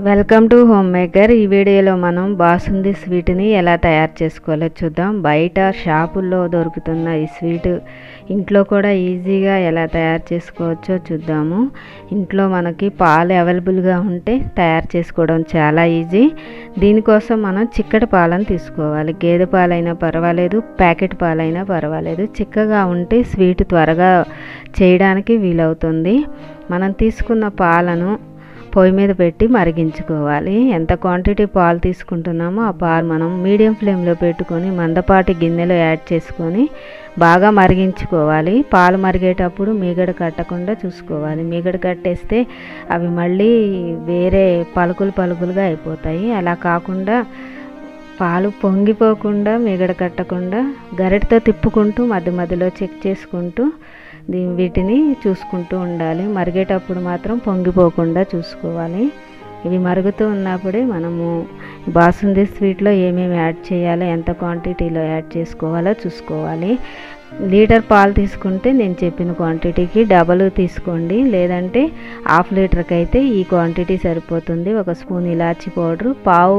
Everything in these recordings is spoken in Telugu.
వెల్కమ్ టు హోమ్ మేకర్ ఈ వీడియోలో మనం బాసుంది స్వీట్ని ఎలా తయారు చేసుకోవాలో చూద్దాం బయట షాపుల్లో దొరుకుతున్న ఈ స్వీట్ ఇంట్లో కూడా ఈజీగా ఎలా తయారు చేసుకోవచ్చో చూద్దాము ఇంట్లో మనకి పాలు అవైలబుల్గా ఉంటే తయారు చేసుకోవడం చాలా ఈజీ దీనికోసం మనం చిక్కటి పాలను తీసుకోవాలి గేదె పాలైనా పర్వాలేదు ప్యాకెట్ పాలైనా పర్వాలేదు చిక్కగా ఉంటే స్వీట్ త్వరగా చేయడానికి వీలవుతుంది మనం తీసుకున్న పాలను పొయ్యి మీద పెట్టి మరిగించుకోవాలి ఎంత క్వాంటిటీ పాలు తీసుకుంటున్నామో ఆ పాలు మనం మీడియం ఫ్లేమ్లో పెట్టుకొని మందపాటి గిన్నెలో యాడ్ చేసుకొని బాగా మరిగించుకోవాలి పాలు మరిగేటప్పుడు మీగడ కట్టకుండా చూసుకోవాలి మీగడ కట్టేస్తే అవి మళ్ళీ వేరే పలుకులు పలుకులుగా అయిపోతాయి అలా కాకుండా పాలు పొంగిపోకుండా మీగడ కట్టకుండా గరిటతో తిప్పుకుంటూ మధ్య మధ్యలో చెక్ చేసుకుంటూ దీ వీటిని చూసుకుంటూ ఉండాలి మరిగేటప్పుడు మాత్రం పొంగిపోకుండా చూసుకోవాలి ఇవి మరుగుతూ ఉన్నప్పుడే మనము బాసుంది స్వీట్లో ఏమేమి యాడ్ చేయాలో ఎంత క్వాంటిటీలో యాడ్ చేసుకోవాలో చూసుకోవాలి లీటర్ పాలు తీసుకుంటే నేను చెప్పిన క్వాంటిటీకి డబల్ తీసుకోండి లేదంటే హాఫ్ లీటర్కి అయితే ఈ క్వాంటిటీ సరిపోతుంది ఒక స్పూన్ ఇలాచి పౌడర్ పావు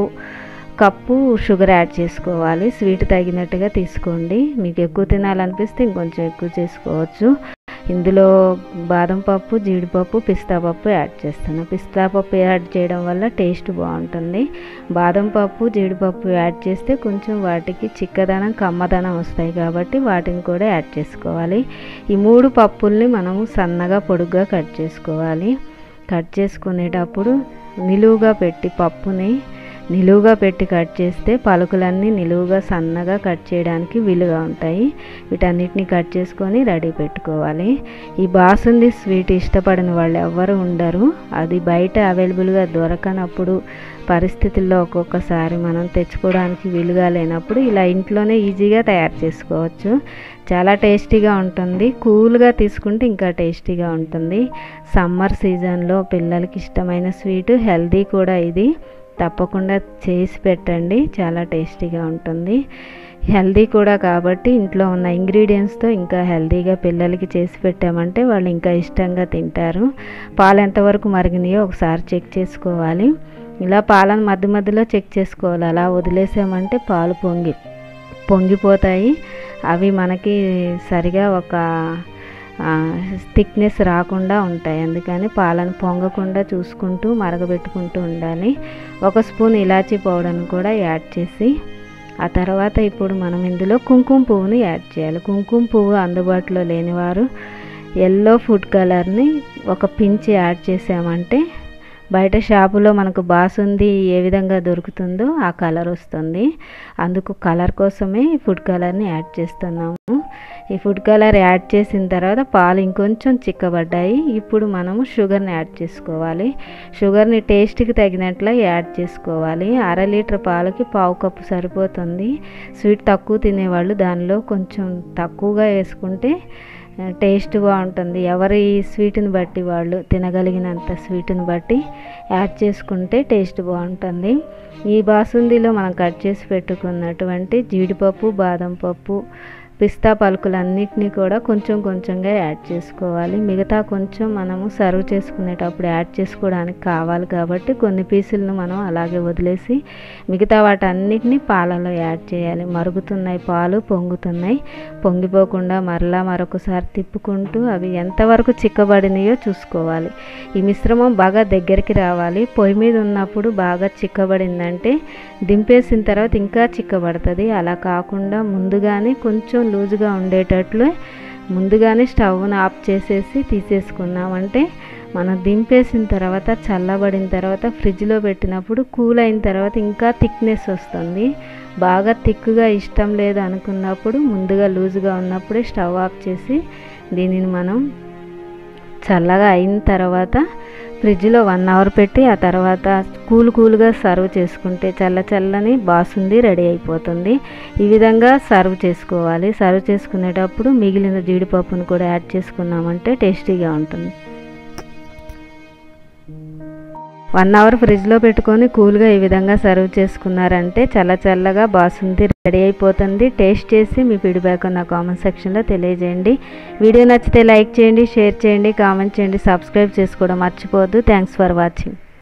కప్పు షుగర్ యాడ్ చేసుకోవాలి స్వీట్ తగినట్టుగా తీసుకోండి మీకు ఎక్కువ తినాలనిపిస్తే ఇంకొంచెం ఎక్కువ చేసుకోవచ్చు ఇందులో బాదం పప్పు జీడిపప్పు పిస్తా పప్పు యాడ్ చేస్తాను పిస్తా పప్పు యాడ్ చేయడం వల్ల టేస్ట్ బాగుంటుంది బాదం పప్పు జీడిపప్పు యాడ్ చేస్తే కొంచెం వాటికి చిక్కదనం కమ్మదనం వస్తాయి కాబట్టి వాటిని కూడా యాడ్ చేసుకోవాలి ఈ మూడు పప్పుల్ని మనము సన్నగా పొడుగ్గా కట్ చేసుకోవాలి కట్ చేసుకునేటప్పుడు నిలువుగా పెట్టి పప్పుని నిలువుగా పెట్టి కట్ చేస్తే పలుకులన్నీ నిలువుగా సన్నగా కట్ చేయడానికి వీలుగా ఉంటాయి వీటన్నిటిని కట్ చేసుకొని రెడీ పెట్టుకోవాలి ఈ బాసుంది స్వీట్ ఇష్టపడిన వాళ్ళు ఎవ్వరు ఉండరు అది బయట అవైలబుల్గా దొరకనప్పుడు పరిస్థితుల్లో ఒక్కొక్కసారి మనం తెచ్చుకోవడానికి వీలుగా లేనప్పుడు ఇలా ఇంట్లోనే ఈజీగా తయారు చేసుకోవచ్చు చాలా టేస్టీగా ఉంటుంది కూల్గా తీసుకుంటే ఇంకా టేస్టీగా ఉంటుంది సమ్మర్ సీజన్లో పిల్లలకి ఇష్టమైన స్వీట్ హెల్దీ కూడా ఇది తప్పకుండా చేసి పెట్టండి చాలా టేస్టీగా ఉంటుంది హెల్దీ కూడా కాబట్టి ఇంట్లో ఉన్న ఇంగ్రీడియంట్స్తో ఇంకా హెల్దీగా పిల్లలకి చేసి పెట్టామంటే వాళ్ళు ఇంకా ఇష్టంగా తింటారు పాలు ఎంతవరకు మరిగినాయో ఒకసారి చెక్ చేసుకోవాలి ఇలా పాలను మధ్య మధ్యలో చెక్ చేసుకోవాలి అలా వదిలేసామంటే పాలు పొంగి పొంగిపోతాయి అవి మనకి సరిగా ఒక థిక్నెస్ రాకుండా ఉంటాయి అందుకని పాలను పొంగకుండా చూసుకుంటూ మరగబెట్టుకుంటూ ఉండాలి ఒక స్పూన్ ఇలాచీ పౌడర్ని కూడా యాడ్ చేసి ఆ తర్వాత ఇప్పుడు మనం ఇందులో కుంకుమ పువ్వుని యాడ్ చేయాలి కుంకుమ పువ్వు అందుబాటులో లేనివారు ఎల్లో ఫుడ్ కలర్ని ఒక పించి యాడ్ చేసామంటే బయట షాపులో మనకు బాసుంది ఏ విధంగా దొరుకుతుందో ఆ కలర్ వస్తుంది అందుకు కలర్ కోసమే ఫుడ్ కలర్ని యాడ్ చేస్తున్నాము ఈ ఫుడ్ కలర్ యాడ్ చేసిన తర్వాత పాలు ఇంకొంచెం చిక్కబడ్డాయి ఇప్పుడు మనము షుగర్ని యాడ్ చేసుకోవాలి షుగర్ని టేస్ట్కి తగినట్లు యాడ్ చేసుకోవాలి అర లీటర్ పాలకి పావు కప్పు సరిపోతుంది స్వీట్ తక్కువ తినేవాళ్ళు దానిలో కొంచెం తక్కువగా వేసుకుంటే టేస్ట్ బాగుంటుంది ఎవరి స్వీట్ని బట్టి వాళ్ళు తినగలిగినంత స్వీట్ని బట్టి యాడ్ చేసుకుంటే టేస్ట్ బాగుంటుంది ఈ బాసుందిలో మనం కట్ చేసి పెట్టుకున్నటువంటి జీడిపప్పు బాదం పప్పు పిస్తా పలుకులన్నిటినీ కూడా కొంచెం కొంచెంగా యాడ్ చేసుకోవాలి మిగతా కొంచెం మనము సర్వ్ చేసుకునేటప్పుడు యాడ్ చేసుకోవడానికి కావాలి కాబట్టి కొన్ని పీసులను మనం అలాగే వదిలేసి మిగతా వాటన్నిటిని పాలలో యాడ్ చేయాలి మరుగుతున్నాయి పాలు పొంగుతున్నాయి పొంగిపోకుండా మరలా మరొకసారి తిప్పుకుంటూ అవి ఎంతవరకు చిక్కబడినాయో చూసుకోవాలి ఈ మిశ్రమం బాగా దగ్గరికి రావాలి పొయ్యి మీద ఉన్నప్పుడు బాగా చిక్కబడిందంటే దింపేసిన తర్వాత ఇంకా చిక్కబడుతుంది అలా కాకుండా ముందుగానే కొంచెం లూజుగా ఉండేటట్లు ముందుగానే స్టవ్ను ఆఫ్ చేసేసి తీసేసుకున్నామంటే మనం దింపేసిన తర్వాత చల్లబడిన తర్వాత ఫ్రిడ్జ్లో పెట్టినప్పుడు కూల్ అయిన తర్వాత ఇంకా థిక్నెస్ వస్తుంది బాగా థిక్గా ఇష్టం లేదు అనుకున్నప్పుడు ముందుగా లూజుగా ఉన్నప్పుడే స్టవ్ ఆఫ్ చేసి దీనిని మనం చల్లగా అయిన తర్వాత ఫ్రిడ్జ్లో వన్ అవర్ పెట్టి ఆ తర్వాత కూల్ కూల్గా సర్వ్ చేసుకుంటే చల్ల చల్లని బాసుంది రెడీ అయిపోతుంది ఈ విధంగా సర్వ్ చేసుకోవాలి సర్వ్ చేసుకునేటప్పుడు మిగిలిన జీడిపప్పును కూడా యాడ్ చేసుకున్నామంటే టేస్టీగా ఉంటుంది వన్ అవర్ ఫ్రిడ్జ్లో పెట్టుకొని కూల్గా ఈ విధంగా సర్వ్ చేసుకున్నారంటే చల్ల చల్లగా బాసుంది రెడీ అయిపోతుంది టేస్ట్ చేసి మీ ఫీడ్బ్యాక్ నా కామెంట్ సెక్షన్లో తెలియజేయండి వీడియో నచ్చితే లైక్ చేయండి షేర్ చేయండి కామెంట్ చేయండి సబ్స్క్రైబ్ చేసుకోవడం మర్చిపోవద్దు థ్యాంక్స్ ఫర్ వాచింగ్